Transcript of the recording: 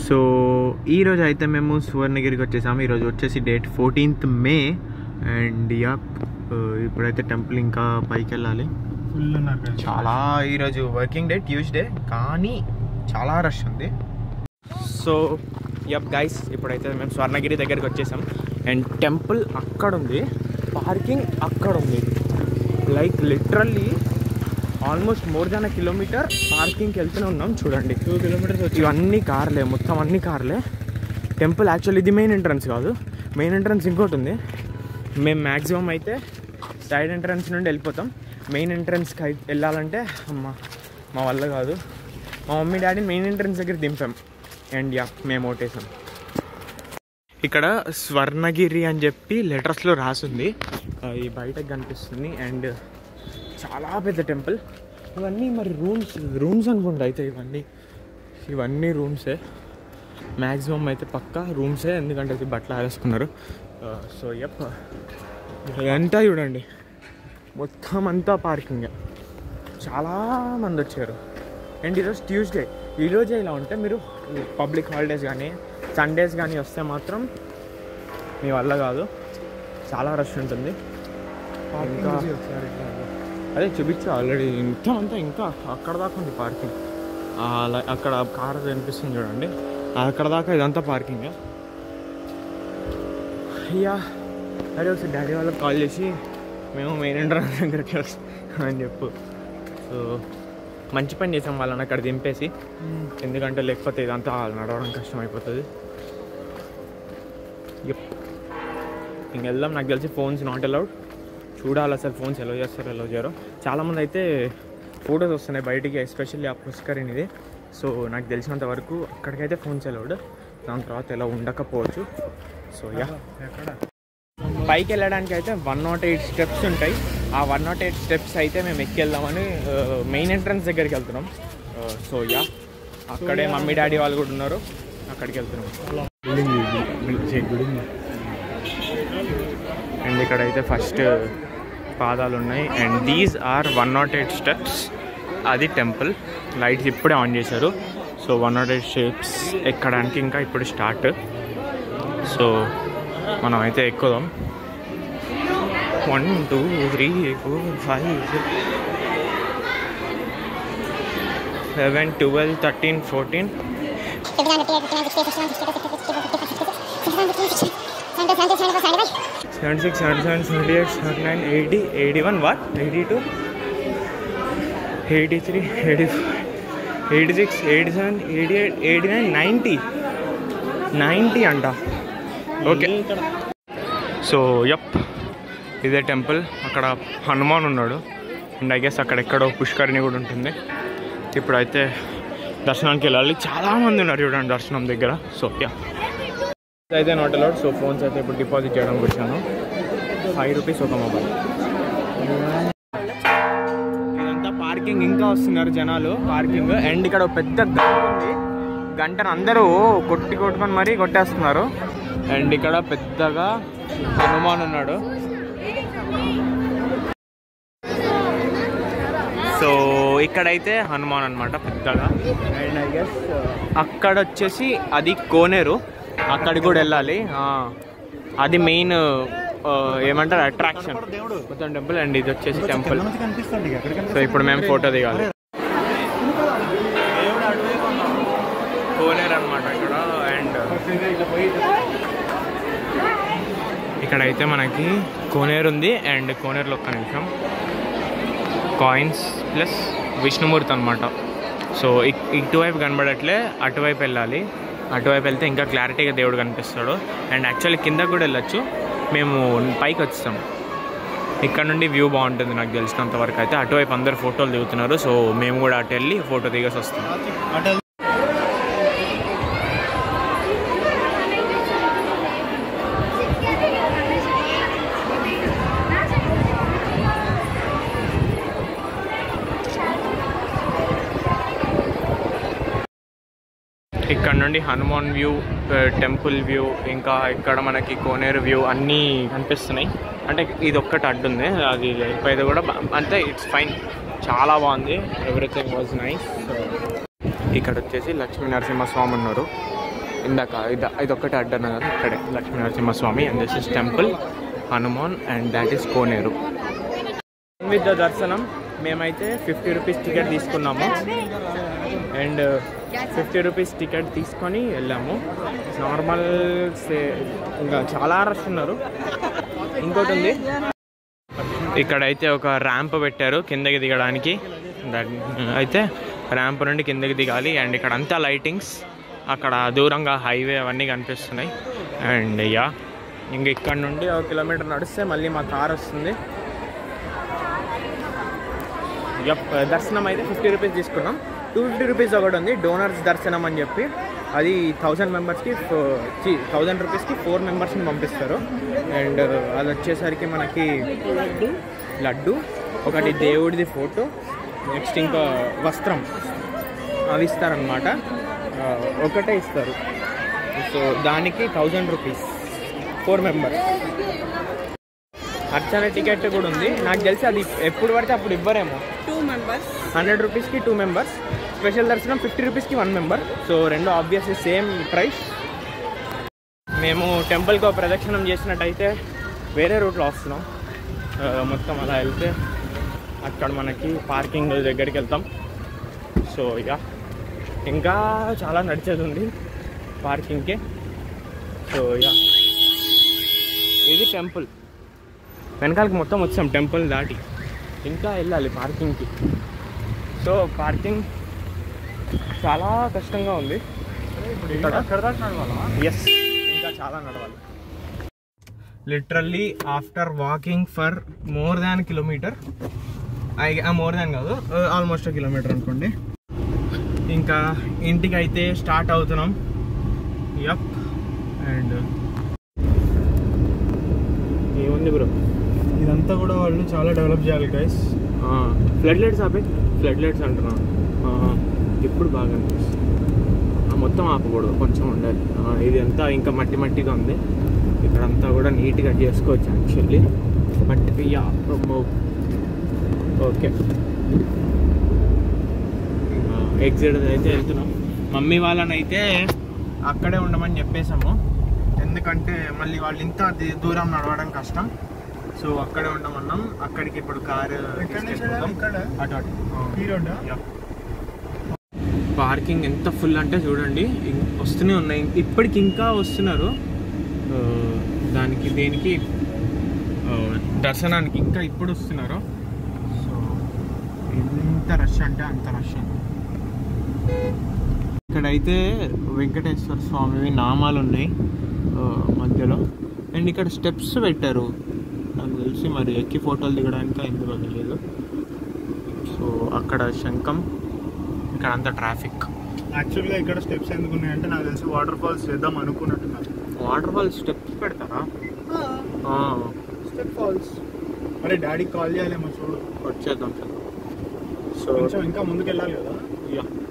So ఈరోజు అయితే మేము సువర్ణగిరికి వచ్చేసాము ఈరోజు వచ్చేసి date fourteenth May and yeah ఇప్పుడైతే టెంపుల్ ఇంకా పైకి వెళ్ళాలి ఫుల్ ఉన్నారు guys. చాలా ఈరోజు వర్కింగ్ డే ట్యూస్డే కానీ చాలా రష్ ఉంది సో యప్ గైస్ ఇప్పుడైతే మేము స్వర్ణగిరి దగ్గరికి వచ్చేసాం అండ్ టెంపుల్ అక్కడ ఉంది పార్కింగ్ అక్కడ ఉంది like literally almost more than a kilometre పార్కింగ్కి వెళ్తూనే ఉన్నాం చూడండి టూ కిలోమీటర్స్ వచ్చి ఇవన్నీ కార్లే మొత్తం అన్ని కార్లే టెంపుల్ యాక్చువల్లీ ఇది మెయిన్ ఎంట్రన్స్ కాదు మెయిన్ ఎంట్రన్స్ ఇంకోటి ఉంది మేము మ్యాక్సిమం అయితే సైడ్ ఎంట్రన్స్ నుండి వెళ్ళిపోతాం మెయిన్ ఎంట్రన్స్కి అయి వెళ్ళాలంటే అమ్మ మా వల్ల కాదు మా మమ్మీ డాడీ మెయిన్ ఎంట్రన్స్ దగ్గర దింపాం అండ్ యా మేము ఓటేసాం ఇక్కడ స్వర్ణగిరి అని చెప్పి లెటర్స్లో రాసుంది ఆ, ఈ బయటకు కనిపిస్తుంది అండ్ చాలా పెద్ద టెంపుల్ ఇవన్నీ మరి రూమ్స్ రూమ్స్ అనుకుంటా అయితే ఇవన్నీ ఇవన్నీ రూమ్సే మ్యాక్సిమం అయితే పక్కా రూమ్సే ఎందుకంటే ఇది బట్టలు ఆరేసుకున్నారు సో యప్ ఇదంతా చూడండి మొత్తం అంతా పార్కింగ్ చాలా మంది వచ్చారు అండ్ ఈరోజు ట్యూస్డే ఈరోజే ఇలా ఉంటే మీరు పబ్లిక్ హాలిడేస్ కానీ సండేస్ కానీ వస్తే మాత్రం మీ వల్ల కాదు చాలా రష్ ఉంటుంది పార్కింగ్ ఇంకా- చేసి ఒకసారి ఇట్లా. అదే చూపించా ఆల్రెడీ మొత్తం అంతా ఇంకా అక్కడ దాకా ఉంది పార్కింగ్ అక్కడ కార్ కనిపిస్తుంది చూడండి అక్కడ దాకా ఇదంతా పార్కింగ్ అయ్యా అదే ఒకసారి డాడీ వాళ్ళకి కాల్ చేసి మేము మెయిన్ ఎంట్రన్స్ దగ్గరికి వస్తాం అని చెప్పు సో మంచి పని చేసాం వాళ్ళని అక్కడ దింపేసి ఎందుకంటే లేకపోతే ఇదంతా నడవడం కష్టం అయిపోతుంది యప్ ఇంక వెళ్దాం నాకు తెలిసి ఫోన్స్ నాట్ అలౌడ్ చూడాలి అసలు ఫోన్స్ ఎలా చేస్తారో ఎలా చేయరో చాలామంది అయితే ఫొటోస్ వస్తున్నాయి బయటికి ఎస్పెషల్లీ ఆ పుష్కరినిది సో నాకు తెలిసినంత వరకు అక్కడికైతే ఫోన్స్ అలౌడ్ దాని తర్వాత ఎలా ఉండకపోవచ్చు సో యా ఎక్కడ పైకి వెళ్ళడానికి అయితే వన్ నాట్ ఎయిట్ స్టెప్స్ ఉంటాయి ఆ వన్ నాట్ ఎయిట్ స్టెప్స్ అయితే మేము ఎక్కి వెళ్దామని మెయిన్ ఎంట్రన్స్ దగ్గరికి వెళ్తున్నాం సో యా అక్కడే మమ్మీ డాడీ వాళ్ళు కూడా ఉన్నారు అక్కడికి వెళ్తున్నాం బిల్డింగ్ అండ్ ఇక్కడ అయితే ఫస్ట్ పాదాలు ఉన్నాయి and these are one nought eight steps అది టెంపుల్ లైట్స్ ఇప్పుడే ఆన్ చేశారు so one nought eight steps ఎక్కడానికి ఇంకా ఇప్పుడు స్టార్ట్ సో మనం అయితే ఎక్కుదాం one two three four five eleven twelve thirteen fourteen seven six seven seven seventy eight seventy nine eighty eighty one what eighty two eighty three eighty five eighty six eighty seven eighty eight eighty nine ninety ninety అంట okay so yup ఇదే temple అక్కడ హనుమాన్ ఉన్నాడు and I guess అక్కడెక్కడో పుష్కరిణి కూడా ఉంటుంది ఇప్పుడైతే దర్శనానికి వెళ్ళాలి చాలామంది ఉన్నారు చూడండి దర్శనం దగ్గర సో యా అయితే నాట్ అలౌడ్ సో ఫోన్స్ అయితే ఇప్పుడు డిపాజిట్ చేయడానికి వచ్చాను ఫైవ్ రూపీస్ ఒక మొబైల్ ఇదంతా పార్కింగ్ ఇంకా వస్తున్నారు జనాలు పార్కింగ్ అండ్ ఇక్కడ ఒక పెద్ద గంట ఉంది గంటను అందరూ కొట్టి కొట్టుకొని మరీ కొట్టేస్తున్నారు అండ్ ఇక్కడ పెద్దగా హనుమాన్ ఉన్నాడు సో ఇక్కడైతే హనుమాన్ అనమాట పెద్దగా అండ్ ఐ గెస్ అక్కడ వచ్చేసి అది కోనేరు అక్కడికి కూడా వెళ్ళాలి ఆ, అది మెయిన్ ఏమంటారు అట్రాక్షన్ మొత్తం టెంపుల్ అండ్ ఇది వచ్చేసి టెంపుల్ కనిపిస్తుంది ఎక్కడ సో ఇప్పుడు మేము ఫోటో దిగాలి కోనేరు అనమాట ఇక్కడ అండ్ ఇక్కడైతే మనకి కోనేరు ఉంది అండ్ కోనేరులో ఒక్క నిమిషం కాయిన్స్ ప్లస్ విష్ణుమూర్తి అనమాట సో ఇ- ఇటువైపు కనబడట్లే అటువైపు వెళ్ళాలి అటువైపు వెళ్తే ఇంకా క్లారిటీగా దేవుడు కనిపిస్తాడు అండ్ యాక్చువల్లీ కిందకు కూడా వెళ్ళొచ్చు మేము పైకి వచ్చాం ఇక్కడ నుండి వ్యూ బాగుంటుంది నాకు తెలిసినంత వరకు అయితే అటువైపు అందరు ఫోటోలు దిగుతున్నారు సో మేము కూడా అటు వెళ్ళి ఫోటో దిగేసి వస్తాం ఇక్కడ నుండి హనుమాన్ వ్యూ టెంపుల్ వ్యూ ఇంకా ఇక్కడ మనకి కోనేరు వ్యూ అన్నీ కనిపిస్తున్నాయి అంటే ఇది ఒక్కటి అడ్డుంది అది లేకపోతే కూడా బా- అంతే ఇట్స్ ఫైన్ చాలా బాగుంది ఎవ్రీథింగ్ వాజ్ నైస్ ఇక్కడ వచ్చేసి లక్ష్మీ నరసింహస్వామి ఉన్నారు ఇందాక ఇది ఇది ఒక్కటే అడ్డన్న కదా ఇక్కడే Lakshmi Narasimhaswamy and this is temple Hanuman and that is కోనేరు విత్ ద దర్శనం మేమైతే ఫిఫ్టీ రూపీస్ టికెట్ తీసుకున్నాము అండ్ ఫిఫ్టీ రూపీస్ టికెట్ తీసుకొని వెళ్ళాము నార్మల్ ఇంకా చాలా రష్ ఉన్నారు ఇంకోటి ఉంది ఇక్కడైతే ఒక ర్యాంప్ పెట్టారు కిందకి దిగడానికి దాని అయితే ర్యాంప్ నుండి కిందకి దిగాలి అండ్ ఇక్కడ అంతా లైటింగ్స్ అక్కడ దూరంగా హైవే అవన్నీ కనిపిస్తున్నాయి అండ్ యా ఇంక ఇక్కడ నుండి ఒక కిలోమీటర్ నడిస్తే మళ్ళీ మా కార్ వస్తుంది యప్ దర్శనం అయితే ఫిఫ్టీ రూపీస్ తీసుకున్నాం టూ ఫిఫ్టీ రూపీస్ ఒకటి ఉంది డోనర్స్ దర్శనం అని చెప్పి అది థౌజండ్ మెంబర్స్కి థౌజండ్ రూపీస్కి ఫోర్ మెంబర్స్ని పంపిస్తారు అండ్ అది వచ్చేసరికి మనకి లడ్డు ఒకటి దేవుడిది ఫోటో నెక్స్ట్ ఇంకా వస్త్రం అవి ఇస్తారనమాట ఒకటే ఇస్తారు సో దానికి thousand rupees four members archana ticket కూడా ఉంది నాకు తెలిసి అది ఎప్పుడు పడితే అప్పుడు ఇవ్వరేమో టూ మెంబర్స్ హండ్రెడ్ రూపీస్కి టూ మెంబర్స్ స్పెషల్ దర్శనం ఫిఫ్టీ రూపీస్కి వన్ మెంబర్ సో రెండు ఆబ్వియస్లీ సేమ్ ప్రైస్ మేము టెంపుల్కి ఒక ప్రదక్షిణం చేసినట్టయితే వేరే రూట్లో వస్తున్నాం ఆ, మొత్తం అలా వెళ్తే అక్కడ మనకి పార్కింగ్ దగ్గరికి వెళ్తాం సో ఇక ఇంకా చాలా నడిచేది ఉంది పార్కింగ్కి సో ఇక ఇది టెంపుల్ వెనకాలకి మొత్తం వచ్చాం టెంపుల్ దాటి ఇంకా వెళ్ళాలి పార్కింగ్కి సో పార్కింగ్ చాలా కష్టంగా ఉంది ఇక్కడ ఎస్ ఇంకా చాలా నడవాలి literally after walking for more than kilometer I more than కాదు ఆల్మోస్ట్ కిలోమీటర్ అనుకోండి ఇంకా ఇంటికి అయితే స్టార్ట్ అవుతున్నాం యప్ అండ్ ఏముంది బ్రో ఇదంతా కూడా వాళ్ళు చాలా డెవలప్ చేయాలి గైస్ ఫ్లడ్ లైట్స్ ఆపే ఫ్లడ్ లైట్స్ అంటున్నాను ఆ, ఇప్పుడు బాగా అనిపిస్తుంది ఆ, మొత్తం ఆపకూడదు కొంచెం ఉండాలి ఆ, ఇది అంతా ఇంకా మట్టి మట్టిగా ఉంది ఇక్కడంతా కూడా నీట్గా చేసుకోవచ్చు actually but ya okay exit అయితే వెళ్తున్నాం మమ్మీ వాళ్ళని అయితే అక్కడే ఉండమని చెప్పేసాము ఎందుకంటే మళ్ళీ వాళ్ళు ఇంత ది- దూరం నడవడం కష్టం సో అక్కడే ఉండమన్నాం అక్కడికి ఇప్పుడు కారు ఎక్కడి నుంచి వెళ్ళాలి? ఇక్కడ? అటు అటు ఈ రోడ్డా? పార్కింగ్ ఎంత ఫుల్ అంటే చూడండి ఇం- వస్తూనే ఉన్నాయి ఇప్పటికి ఇంకా వస్తున్నారు ఆ, దానికి దేనికి ఆ, దర్శనానికి ఇంకా ఇప్పుడు వస్తున్నారు సో ఎంత రష్ అంటే అంత రష్ ఇక్కడైతే వెంకటేశ్వర స్వామివి నామాలు ఉన్నాయి ఆ, మధ్యలో అండ్ ఇక్కడ స్టెప్స్ పెట్టారు నాకు తెలిసి మరి ఎక్కి ఫోటోలు దిగడానికి ఎందుకు తెలియదు సో అక్కడ శంఖం ఇక్కడ అంతా ట్రాఫిక్ యాక్చువల్గా ఇక్కడ స్టెప్స్ ఎందుకు ఉన్నాయంటే నాకు తెలిసి వాటర్ ఫాల్స్ చేద్దాం అనుకున్నట్టున్నారు వాటర్ ఫాల్ స్టెప్స్ పెడతారా ఆ, స్టెప్ ఫాల్స్ అరే డాడీకి కాల్ చేయాలేమో చూడు వచ్చేద్దాం సార్ సో కొంచెం ఇంకా ముందుకు వెళ్ళాలి కదా యా